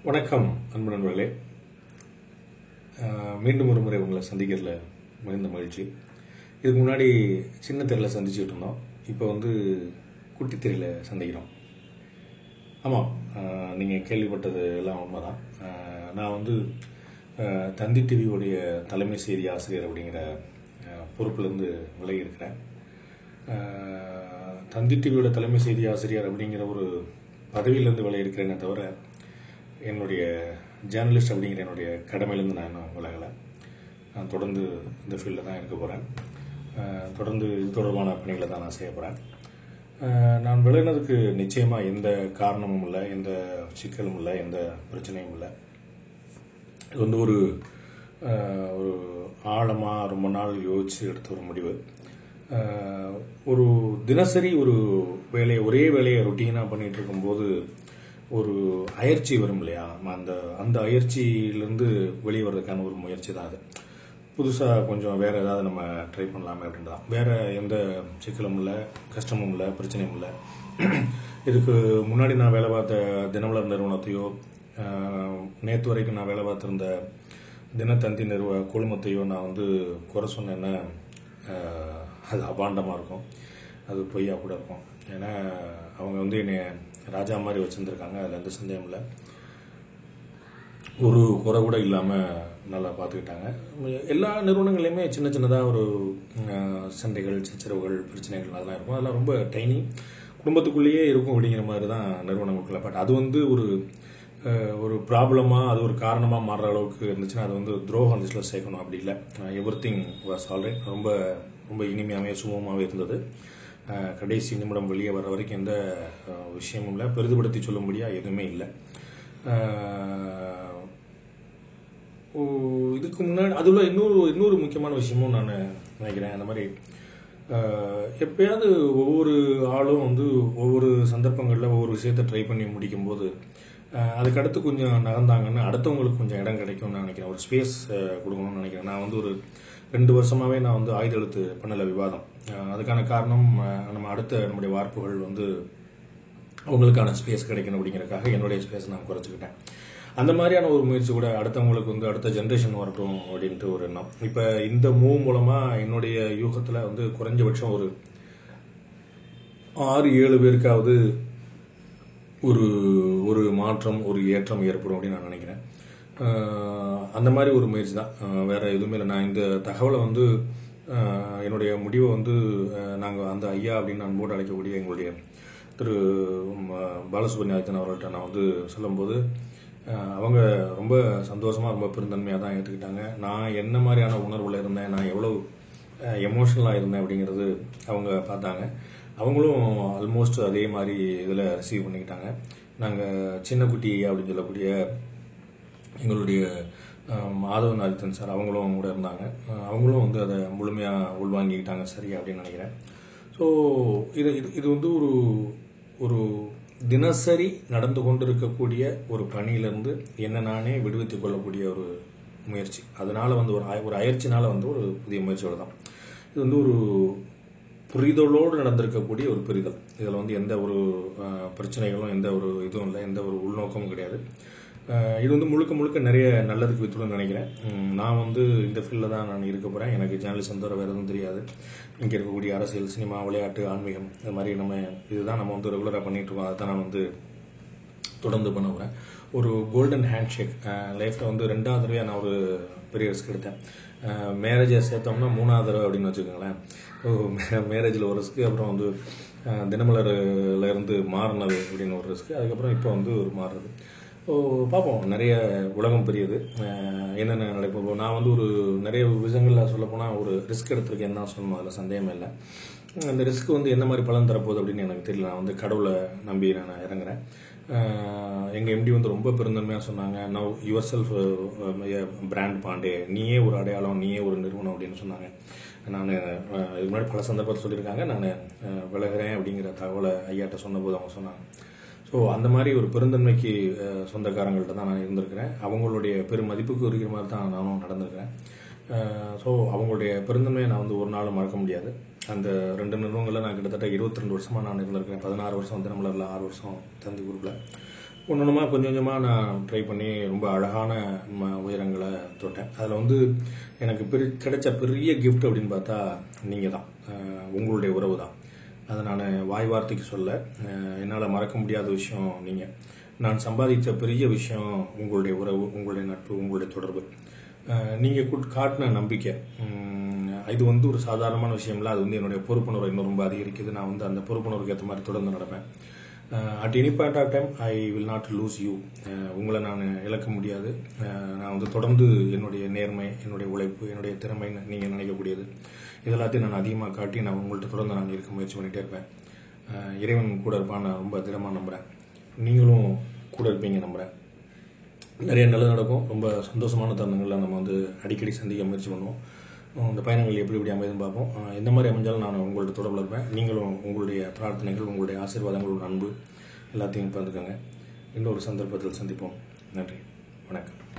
வணக்கம் அன்பு நண்பர்களே அஹ், மீண்டும் ஒரு முறை உங்களை சந்திக்கிறதுல மிகுந்த மகிழ்ச்சி இதுக்கு முன்னாடி சின்ன தெருவில் சந்திச்சுட்டு இருந்தோம் இப்போ வந்து குட்டி தெருவில் சந்திக்கிறோம் ஆமாம் நீங்கள் கேள்விப்பட்டது எல்லாம் உண்மைதான் அஹ், நான் வந்து அஹ், தந்தி டிவியுடைய தலைமை செய்தி ஆசிரியர் அப்படிங்கிற அஹ், பொறுப்பிலிருந்து விலகி இருக்கிறேன் அஹ், தந்தி டிவியோட தலைமை செய்தி ஆசிரியர் அப்படிங்கிற ஒரு பதவியிலேருந்து விலகி இருக்கிறேனே தவிர என்னுடைய ஜேர்னலிஸ்ட் அப்படிங்கிற என்னுடைய கடமையிலேருந்து நான் இன்னும் விலகலை நான் தொடர்ந்து இந்த ஃபீல்டில் தான் இருக்க போகிறேன் தொடர்ந்து இது தொடர்பான பணிகளை தான் நான் செய்ய போகிறேன் நான் விலகினதுக்கு நிச்சயமாக எந்த காரணமும் இல்லை எந்த சிக்கலும் இல்லை எந்த பிரச்சனையும் இல்லை இது வந்து ஒரு அஹ், ஒரு ஆழமாக ரொம்ப நாள் யோசித்து எடுத்த ஒரு முடிவு அஹ், ஒரு தினசரி ஒரு வேலையை ஒரே வேலையை ரொட்டீனாக பண்ணிட்டு இருக்கும்போது ஒரு அயற்சி வரும் இல்லையா அந்த அந்த அயற்சியிலேருந்து வெளியே வர்றதுக்கான ஒரு முயற்சி தான் அது புதுசாக கொஞ்சம் வேறு ஏதாவது நம்ம ட்ரை பண்ணலாமே அப்படின்ட்டு தான் வேறு எந்த சிக்கலும் இல்லை கஷ்டமும் இல்லை பிரச்சனையும் இல்லை இதுக்கு முன்னாடி நான் வேலை பார்த்த தினமலர் நிறுவனத்தையோ நேற்று வரைக்கும் நான் வேலை பார்த்துருந்த தினத்தந்தி நிறுவ குழுமத்தையோ நான் வந்து குறை சொன்னேன்னா அஹ், அது அபாண்டமாக இருக்கும் அது பொய்யா கூட இருக்கும் ஏன்னா அவங்க வந்து என்னை ராஜா மாதிரி வச்சுருந்துருக்காங்க அதில் எந்த சந்தேகம் இல்லை ஒரு குறை கூட இல்லாமல் நல்லா பார்த்துக்கிட்டாங்க எல்லா நிறுவனங்களையுமே சின்ன சின்னதாக ஒரு அஹ், சண்டைகள் சச்சரவுகள் பிரச்சனைகள் அதெல்லாம் இருக்கும் அதெல்லாம் ரொம்ப டைனி குடும்பத்துக்குள்ளேயே இருக்கும் அப்படிங்கிற மாதிரி தான் நிறுவனங்களுக்குள்ள பட் அது வந்து ஒரு அஹ், ஒரு ப்ராப்ளமாக அது ஒரு காரணமாக மாறுற அளவுக்கு இருந்துச்சுன்னா அது வந்து துரோகம் லிஸ்ட்டில் சேர்க்கணும் அப்படி இல்லை எவ்ரி திங் வாஸ் ஆல்ரைட் ரொம்ப ரொம்ப இனிமையாகவே சுமூகமாகவே இருந்தது அஹ், கடைசி நிமிடம் வெளியே வர வரைக்கும் எந்த அஹ், விஷயமும் இல்லை பெரிதுபடுத்தி சொல்லும்படியாக எதுவுமே இல்லை அஹ், ஓ, இதுக்கு முன்னாடி அதில் இன்னொரு இன்னொரு முக்கியமான விஷயமும் நான் நினைக்கிறேன் அந்த மாதிரி அஹ், எப்பயாவது ஒவ்வொரு ஆளும் வந்து ஒவ்வொரு சந்தர்ப்பங்களில் ஒவ்வொரு விஷயத்தை ட்ரை பண்ணி முடிக்கும்போது அஹ், அதுக்கு அடுத்து கொஞ்சம் நகர்ந்தாங்கன்னா அடுத்தவங்களுக்கு கொஞ்சம் இடம் கிடைக்கும்னு நான் நினைக்கிறேன் ஒரு ஸ்பேஸ் கொடுக்கணும்னு நினைக்கிறேன் நான் வந்து ஒரு ரெண்டு வருஷமாகவே நான் வந்து ஆயுத எழுத்து பண்ணல விவாதம் அஹ், அதுக்கான காரணம் அஹ், நம்ம அடுத்த நம்முடைய வார்ப்புகள் வந்து அவங்களுக்கான ஸ்பேஸ் கிடைக்கணும் அப்படிங்கறதுக்காக என்னுடைய ஸ்பேஸ் நான் குறைச்சிக்கிட்டேன் அந்த மாதிரியான ஒரு முயற்சி கூட அடுத்தவங்களுக்கு வந்து அடுத்த ஜென்ரேஷன் வரட்டும் அப்படின்ட்டு ஒரு எண்ணம் இப்போ இந்த மூவ் மூலமாக என்னுடைய யூகத்தில் வந்து குறைஞ்சபட்சம் ஒரு ஆறு ஏழு பேருக்காவது ஒரு ஒரு மாற்றம் ஒரு ஏற்றம் ஏற்படும் அப்படின்னு நான் நினைக்கிறேன் அஹ் அந்த மாதிரி ஒரு முயற்சி தான் அஹ் வேற எதுவுமே இல்லை நான் இந்த தகவலை வந்து அஹ் என்னுடைய முடிவை வந்து நாங்கள் அந்த ஐயா அப்படின்னு அன்போடு அழைக்கக்கூடிய எங்களுடைய திரு ம- பாலசுப்ரமணியாயத்தன் அவர்கள்ட்ட நான் வந்து சொல்லும்போது அஹ் அவங்க ரொம்ப சந்தோஷமாக ரொம்ப பெருந்தன்மையாக தான் ஏற்றுக்கிட்டாங்க நான் என்ன மாதிரியான உணர்வில் இருந்தேன் நான் எவ்வளோ எமோஷனலாக இருந்தேன் அப்படிங்கிறது அவங்க பார்த்தாங்க அவங்களும் ஆல்மோஸ்ட் அதே மாதிரி இதில் ரிசீவ் பண்ணிக்கிட்டாங்க நாங்கள் சின்ன குட்டி அப்படின்னு சொல்லக்கூடிய எங்களுடைய அஹ், மாதவன் ஆதித்தன் சார் அவங்களும் கூட இருந்தாங்க அஹ், அவங்களும் வந்து அதை முழுமையாக உள்வாங்கிக்கிட்டாங்க சரி அப்படின்னு நினைக்கிறேன் ஸோ இது இது இது வந்து ஒரு ஒரு தினசரி நடந்து கொண்டிருக்கக்கூடிய ஒரு பணியிலிருந்து என்ன நானே விடுவித்துக் கொள்ளக்கூடிய ஒரு முயற்சி அதனால வந்து ஒரு அய- ஒரு அயற்சினால வந்து ஒரு புதிய முயற்சியோட தான் இது வந்து ஒரு புரிதலோடு நடந்திருக்கக்கூடிய ஒரு புரிதல் இதில் வந்து எந்த ஒரு அஹ், பிரச்சனைகளும் எந்த ஒரு இதுவும் இல்லை எந்த ஒரு உள்நோக்கமும் கிடையாது அஹ், இது வந்து முழுக்க முழுக்க நிறைய நல்லதுக்கு வித்துடும்னு நினைக்கிறேன் உம், நான் வந்து இந்த ஃபீல்டில் தான் நான் இருக்க போகிறேன் எனக்கு ஜேர்னலிசம் தவிர வேறு எதுவும் தெரியாது இங்கே இருக்கக்கூடிய அரசியல் சினிமா விளையாட்டு ஆன்மீகம் இந்த மாதிரி நம்ம இதுதான் நம்ம வந்து ரெகுலராக பண்ணிட்டு இருக்கோம் அதை தான் நான் வந்து தொடர்ந்து பண்ண போகிறேன் ஒரு கோல்டன் ஹேண்ட் ஷேக் லைஃப்பில் வந்து ரெண்டாவது தடவையாக நான் ஒரு பெரிய ரிஸ்க் எடுத்தேன் மேரேஜை சேர்த்தோம்னா மூணாவது தடவை அப்படின்னு வச்சுக்கோங்களேன் மேரேஜில் ஒரு ரிஸ்க்கு அப்புறம் வந்து அஹ், தினமலர்ல இருந்து மாறினது அப்படின்னு ஒரு ரிஸ்க்கு அதுக்கப்புறம் இப்போ வந்து ஒரு மாறுறது ஸோ பார்ப்போம் நிறைய உலகம் பெரியது அஹ், என்னென்ன நடக்கும் இப்போ நான் வந்து ஒரு நிறைய விஷயங்களில் சொல்லப்போனால் ஒரு ரிஸ்க் எடுத்திருக்கேன் தான் சொல்லணும் அதில் சந்தேகமே இல்லை அந்த ரிஸ்க் வந்து என்ன மாதிரி பலன் தரப்போகுது அப்படின்னு எனக்கு தெரியல நான் வந்து கடவுளை நம்பி நான் இறங்குறேன் எங்கள் எம்டி வந்து ரொம்ப பெருந்தன்மையாக சொன்னாங்க நவ் யுவர் செல்ஃப் பிராண்ட் பாண்டே நீயே ஒரு அடையாளம் நீயே ஒரு நிறுவனம் அப்படின்னு சொன்னாங்க நான் இதுக்கு முன்னாடி பல சந்தர்ப்பத்தில் சொல்லியிருக்காங்க நான் விலகிறேன் அப்படிங்கிற தகவலை ஐயாட்ட சொன்னபோது அவங்க சொன்னாங்க ஸோ அந்த மாதிரி ஒரு பெருந்தன்மைக்கு அஹ், சொந்தக்காரங்கள்ட்ட தான் நான் இருந்திருக்கிறேன் அவங்களுடைய பெருமதிப்புக்கு இருக்கிற மாதிரி தான் நானும் நடந்திருக்கிறேன் ஸோ அவங்களுடைய பெருந்தன்மையை நான் வந்து ஒரு நாளும் மறக்க முடியாது அந்த ரெண்டு நிறுவனங்களில் நான் கிட்டத்தட்ட இருபத்தி ரெண்டு வருஷமாக நான் இருந்திருக்கிறேன் பதினாறு வருஷம் தினமலரில் ஆறு வருஷம் தந்தி குரூப்பில் ஒன்று ஒன்றுமா கொஞ்சம் கொஞ்சமாக நான் ட்ரை பண்ணி ரொம்ப அழகான ம உயரங்களை தொட்டேன் அதில் வந்து எனக்கு பெரிய கிடைச்ச பெரிய கிஃப்ட் அப்படின்னு பார்த்தா நீங்கள் தான் அஹ் உங்களுடைய உறவு தான் அதை நான் வாய் வார்த்தைக்கு சொல்ல என்னால் மறக்க முடியாத விஷயம் நீங்கள் நான் சம்பாதிச்ச பெரிய விஷயம் உங்களுடைய உறவு உங்களுடைய நட்பு உங்களுடைய தொடர்பு நீங்கள் காட்டின நம்பிக்கை உம், இது வந்து ஒரு சாதாரணமான விஷயம் இல்லை அது வந்து என்னுடைய பொறுப்புணர்வை இன்னும் ரொம்ப அதிகரிக்குது நான் வந்து அந்த பொறுப்புணர்வுக்கு ஏற்ற மாதிரி தொடர்ந்து நடப்பேன் at any point of time I will not lose you உங்களை நான் இழக்க முடியாது அஹ், நான் வந்து தொடர்ந்து என்னுடைய நேர்மை என்னுடைய உழைப்பு என்னுடைய திறமைன்னு நீங்கள் நினைக்கக்கூடியது இதெல்லாத்தையும் நான் அதிகமாக காட்டி நான் உங்கள்கிட்ட தொடர்ந்து நான் இருக்க முயற்சி பண்ணிகிட்டே இருப்பேன் அஹ், இறைவன் கூட இருப்பான் நான் ரொம்ப திடமாக நம்புகிறேன் நீங்களும் கூட இருப்பீங்க நம்புகிறேன் நிறைய நல்லது நடக்கும் ரொம்ப சந்தோஷமான தருணங்களை நம்ம வந்து அடிக்கடி சந்திக்க முயற்சி பண்ணுவோம் அஹ் இந்த பயணங்கள் எப்படி எப்படி அமைதுன்னு பார்ப்போம் அஹ் எந்த மாதிரி அமைஞ்சாலும் நான் உங்கள்ட்ட தொடர்பில் இருப்பேன் நீங்களும் உங்களுடைய பிரார்த்தனைகள் உங்களுடைய ஆசீர்வாதங்கள் அன்பு எல்லாத்தையும் பகிர்ந்துக்கோங்க இன்னொரு சந்தர்ப்பத்தில் சந்திப்போம் நன்றி வணக்கம்